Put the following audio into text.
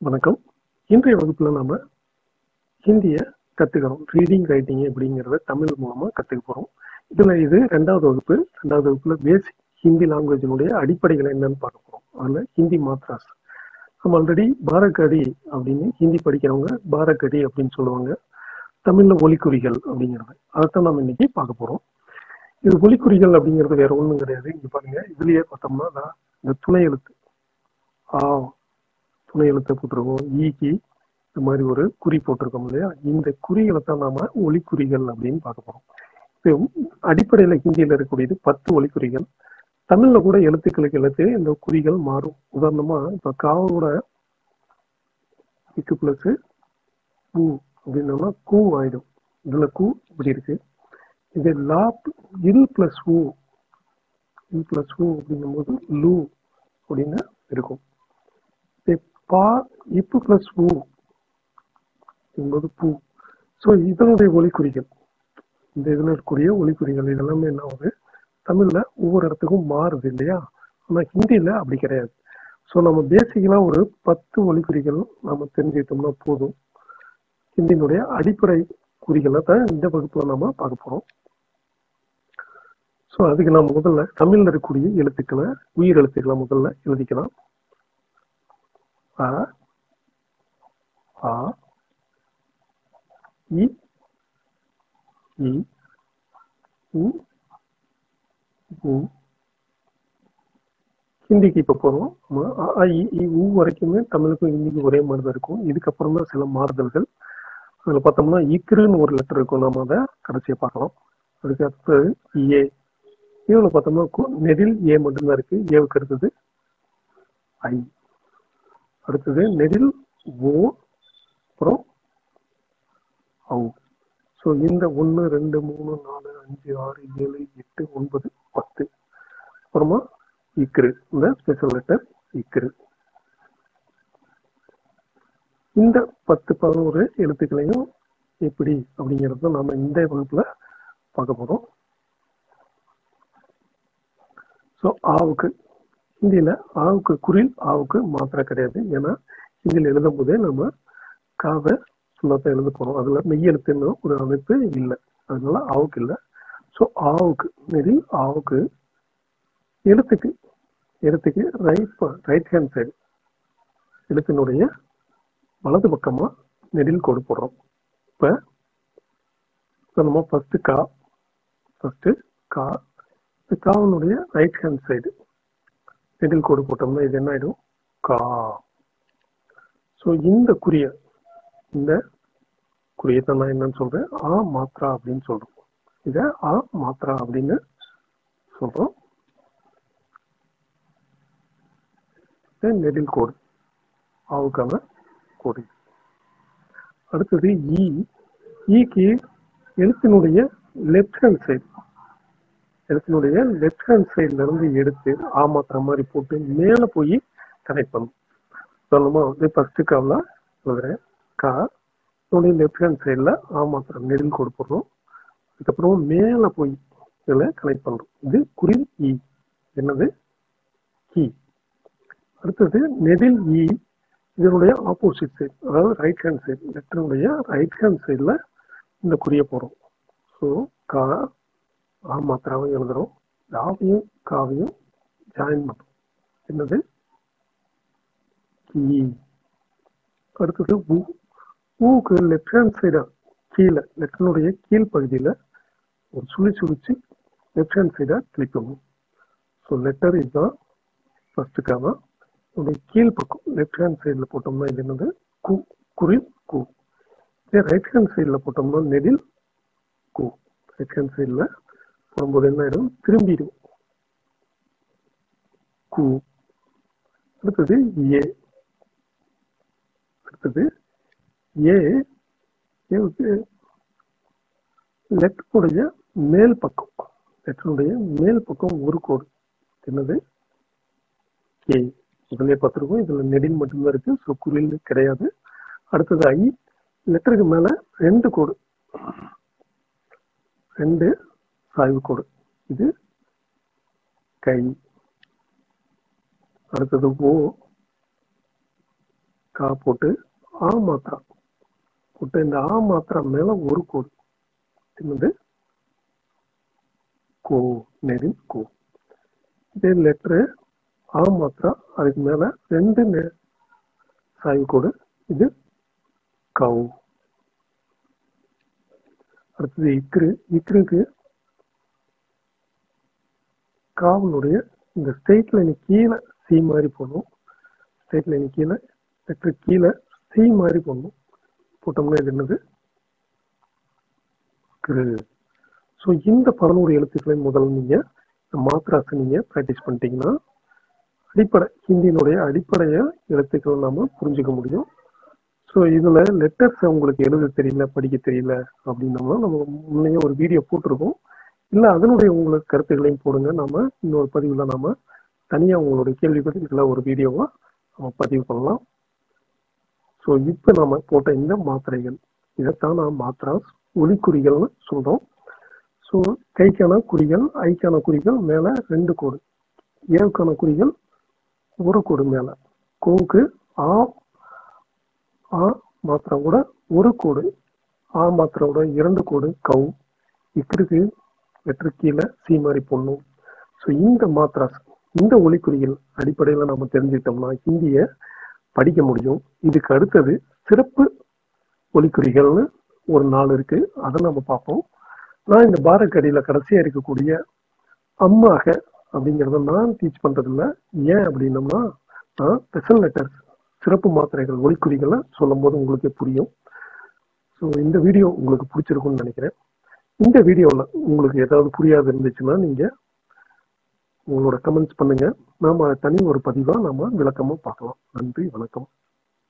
வணக்கம் இன்றைய வகுப்புல நாம ஹிந்திய கத்துக்கிறோம் ரீடிங் ரைட்டிங் எப்படிங்கிறத தமிழ் மூலமா கத்துக்க போறோம் இதுல இது ரெண்டாவது வகுப்பு ரெண்டாவது வகுப்புல பேசிக் ஹிந்தி லாங்குவேஜினுடைய அடிப்படைகள் என்னன்னு பார்க்க போறோம் அதுல ஹிந்தி மாத்ராஸ் நம்ம ஆல்ரெடி பாரகடி அப்படின்னு ஹிந்தி படிக்கிறவங்க பாரகடி அப்படின்னு சொல்லுவாங்க தமிழ்ல ஒலிக்குறிகள் அப்படிங்கிறது அதைத்தான் நம்ம இன்னைக்கு பார்க்க போறோம் இது ஒலிக்குறிகள் அப்படிங்கிறது வேற ஒண்ணும் கிடையாது இங்க பாருங்க இதுலயே பார்த்தோம்னா நான் இந்த துணை எழுத்து ஆ துணை எழுத்தை போட்டிருக்கோம் ஈக்கி இந்த மாதிரி ஒரு குறி போட்டிருக்கோம் இல்லையா இந்த குறிகளை தான் நாம ஒலிக்குறிகள் அப்படின்னு பார்க்க போறோம் இப்போ அடிப்படையில ஹிந்தியில இருக்கக்கூடியது பத்து ஒலிக்குறிகள் தமிழ்ல கூட எழுத்துக்களுக்கு எழுத்து இந்த குறிகள் மாறும் உதாரணமா இப்ப காவோட இக்கு பிளஸ் பூ அப்படின்னோம்னா கூ ஆயிடும் இதுல கூ இப்படி இருக்கு இது லா இல் பிளஸ் ஊ இல் பிளஸ் ஊ அப்படிங்கும்போது லூ அப்படின்னு இருக்கும் இது பா இப்பு பிளஸ் ஊ என்பது பூ ஸோ இதனுடைய ஒலிக்குறிகள் இந்த இதில் இருக்கக்கூடிய ஒலிக்குறிகள் இதெல்லாமே என்ன ஆகுது தமிழ்ல ஒவ்வொரு இடத்துக்கும் மாறுது இல்லையா ஆனால் ஹிந்தியில அப்படி கிடையாது ஸோ நம்ம பேசிக்கலா ஒரு பத்து ஒலிக்குறிகள் நம்ம தெரிஞ்சுக்கிட்டோம்னா போதும் ஹிந்தியினுடைய அடிப்படை குறிகளை தான் இந்த வகுப்புல நம்ம பார்க்க போறோம் ஸோ அதுக்கு நம்ம முதல்ல தமிழ்ல இருக்கக்கூடிய எழுத்துக்களை உயிர் எழுத்துக்களை முதல்ல எழுதிக்கலாம் அ ஆ இ இ உ உ ஹிந்திக்கு இப்போ போகிறோம் அ ஆ, இ இ, உ வரைக்குமே தமிழுக்கும் ஹிந்திக்கும் ஒரே மாதிரி தான் இருக்கும் இதுக்கப்புறம் தான் சில மாறுதல்கள் அதில் பார்த்தோம்னா இக்ருன்னு ஒரு லெட்டர் இருக்கும் நம்ம அதை கடைசியாக பார்க்கலாம் அதுக்கு அடுத்தது ஏ இதில் பார்த்தோம்னா கு- நெடில் ஏ மட்டும்தான் இருக்கு ஏவுக்கு அடுத்தது ஐ அடுத்தது நெடில் ஓ அப்புறம் ஔ ஸோ இந்த ஒன்று ரெண்டு மூணு நாலு அஞ்சு ஆறு ஏழு எட்டு ஒன்பது பத்து அப்புறமா இக்ரு இந்த ஸ்பெஷல் லெட்டர் இக்ரு இந்த பத்து பதினோரு எழுத்துக்களையும் எப்படி அப்படிங்கிறத நாம இந்த வகுப்புல பார்க்க போறோம் ஸோ ஆவுக்கு ஹிந்தியில ஆவுக்கு குரில் ஆவுக்கு மாத்திரை கிடையாது ஏன்னா ஹிந்தியில் எழுதும் போதே நம்ம காவை ஃபுல்லாக எழுத போறோம் அதுல மெய்யெழுத்துன்னு ஒரு அமைப்பு இல்லை அதனால ஆவுக்கு இல்லை ஸோ ஆவுக்கு நெறி ஆவுக்கு எழுத்துக்கு எழுத்துக்கு ரைட் ரைட் ஹேண்ட் சைடு எழுத்தினுடைய வலது பக்கமா நெடில் கோடு போடுறோம் இப்ப இப்ப நம்ம ஃபர்ஸ்ட் கா ஃபர்ஸ்ட் கா இந்த காவனுடைய ரைட் ஹேண்ட் சைடு நெடில் கோடு போட்டோம்னா இது என்ன ஆயிடும் கா ஸோ இந்த குறிய இந்த குறியத்தை நான் என்னன்னு சொல்றேன் ஆ மாத்ரா அப்படின்னு சொல்றோம் இத ஆ மாத்ரா அப்படின்னு சொல்றோம் இது நெடில் கோடு ஆவுக்கான கோடு அடுத்தது இ ஈக்கு எழுத்தினுடைய லெஃப்ட் ஹேண்ட் சைடு எழுத்தினுடைய லெஃப்ட் ஹேண்ட் சைடுல இருந்து எடுத்து ஆ மாத்திர மாதிரி போட்டு மேல போய் கனெக்ட் பண்ணும் சொல்லணுமா வந்து ஃபர்ஸ்ட் காவில் எழுதுறேன் கா இதனுடைய லெஃப்ட் ஹேண்ட் சைடில் ஆ மாத்திரம் நெடில் கோடு போடுறோம் அதுக்கப்புறம் மேல போய் இதில் கனெக்ட் பண்றோம் இது குரில் இ என்னது கி அடுத்தது நெடில் இ இதனுடைய ஆப்போசிட் சைடு அதாவது ரைட் ஹேண்ட் சைடு லெட்டருடைய ரைட் ஹேண்ட் சைடில் இந்த குறிய போகிறோம் ஸோ கா ஆ மாத்திராவும் எழுதுறோம் ராவையும் காவையும் ஜாயின் பண்ணுறோம் என்னது கி அடுத்தது ஊ ஊக்கு லெஃப்ட் ஹேண்ட் சைடா கீழே லெட்டருடைய கீழ் பகுதியில் ஒரு சுழி சுழிச்சு லெஃப்ட் ஹேண்ட் சைடா கிளிக் பண்ணும் ஸோ லெட்டர் இதுதான் ஃபர்ஸ்ட் காவா உடைய கீழ் பக்கம் லெஃப்ட் ஹேண்ட் சைடில் போட்டோம்னா இது என்னது கு குரில் கு இதே ரைட் ஹேண்ட் சைடில் போட்டோம்னா நெடில் கு ரைட் ஹேண்ட் சைடில் போடும்போது என்ன ஆயிடும் திரும்பிடும் கு அடுத்தது ஏ அடுத்தது ஏ ஏவுக்கு லெட்டருடைய மேல் பக்கம் லெட்டருடைய மேல் பக்கம் ஒரு கோடு என்னது கே இதுலயே பார்த்துருக்கோம் இதுல நெடில் மட்டும்தான் இருக்கு ஸோ குறில் கிடையாது அடுத்தது ஐ லெட்டருக்கு மேல ரெண்டு கோடு ரெண்டு சாய்வு கோடு இது கை அடுத்தது ஓ கா போட்டு ஆ மாத்திரா போட்டு இந்த ஆ மாத்திரா மேல ஒரு கோடு இது வந்து கோ நெடில் கோ இதே லெட்ரு ஆ மாத்திரா அதுக்கு மேல ரெண்டு நெ- சாய்வு கோடு இது கவு அடுத்தது இக்ரு இக்ருக்கு காவலுடைய இந்த ஸ்ட்ரெயிட் லைன் கீழே சி மாதிரி போடணும் ஸ்ட்ரெயிட் லைன் கீழே லெட்டர் கீழே சி மாதிரி போடணும் போட்டோம்னா இது என்னது கிரு ஸோ இந்த பதினோரு எழுத்துக்களை முதல்ல நீங்க இந்த மாத்திராஸை நீங்க ப்ராக்டிஸ் பண்ணிட்டீங்கன்னா அடிப்படை ஹிந்தியினுடைய அடிப்படைய எழுத்துக்கள் நாம புரிஞ்சுக்க முடியும் ஸோ இதுல லெட்டர்ஸ் உங்களுக்கு எழுத தெரியல படிக்க தெரியல அப்படின்னோம்னா நம்ம முன்னையே ஒரு வீடியோ போட்டிருக்கோம் இல்ல அதனுடைய உங்களுக்கு கருத்துக்களையும் போடுங்க நாம இன்னொரு பதிவுல நாம தனியா உங்களுடைய கேள்வி பதில்களை ஒரு வீடியோவா நம்ம பதிவு பண்ணலாம் ஸோ இப்போ நம்ம போட்ட இந்த மாத்திரைகள் இதைத்தான் நான் மாத்திராஸ் ஒலிக்குறிகள்னு சொல்றோம் ஸோ கைக்கான குறிகள் ஐக்கான குறிகள் மேல ரெண்டு கோடு ஏவுக்கான குறிகள் ஒரு கோடு மேல கோவுக்கு ஆ ஆ மாத்திரை கூட ஒரு கோடு ஆ மாத்திரையோட இரண்டு கோடு கவு இக்கிருக்கு வெற்று கீழே சி மாதிரி போடணும் ஸோ இந்த மாத்திராஸ் இந்த ஒலிக்குறிகள் அடிப்படையில் நம்ம தெரிஞ்சுக்கிட்டோம்னா ஹிந்தியை படிக்க முடியும் இதுக்கு அடுத்தது சிறப்பு ஒலிக்குறிகள்னு ஒரு நாள் இருக்கு அதை நம்ம பார்ப்போம் நான் இந்த பாரக்கடியில் கடைசியா இருக்கக்கூடிய அம்மாக அப்படிங்கிறத நான் டீச் பண்றது இல்ல ஏன் அப்படின்னம்னா நான் ஸ்பெஷல் லெட்டர்ஸ் சிறப்பு மாத்திரைகள் ஒலிக்குறிகளை சொல்லும் போது உங்களுக்கே புரியும் ஸோ இந்த வீடியோ உங்களுக்கு பிடிச்சிருக்கும்னு நினைக்கிறேன் இந்த வீடியோவில் உங்களுக்கு ஏதாவது புரியாது இருந்துச்சுன்னா நீங்க உங்களோட கமெண்ட்ஸ் பண்ணுங்க நாம தனி ஒரு பதிவா நாம விளக்கமா பார்க்கலாம் நன்றி வணக்கம்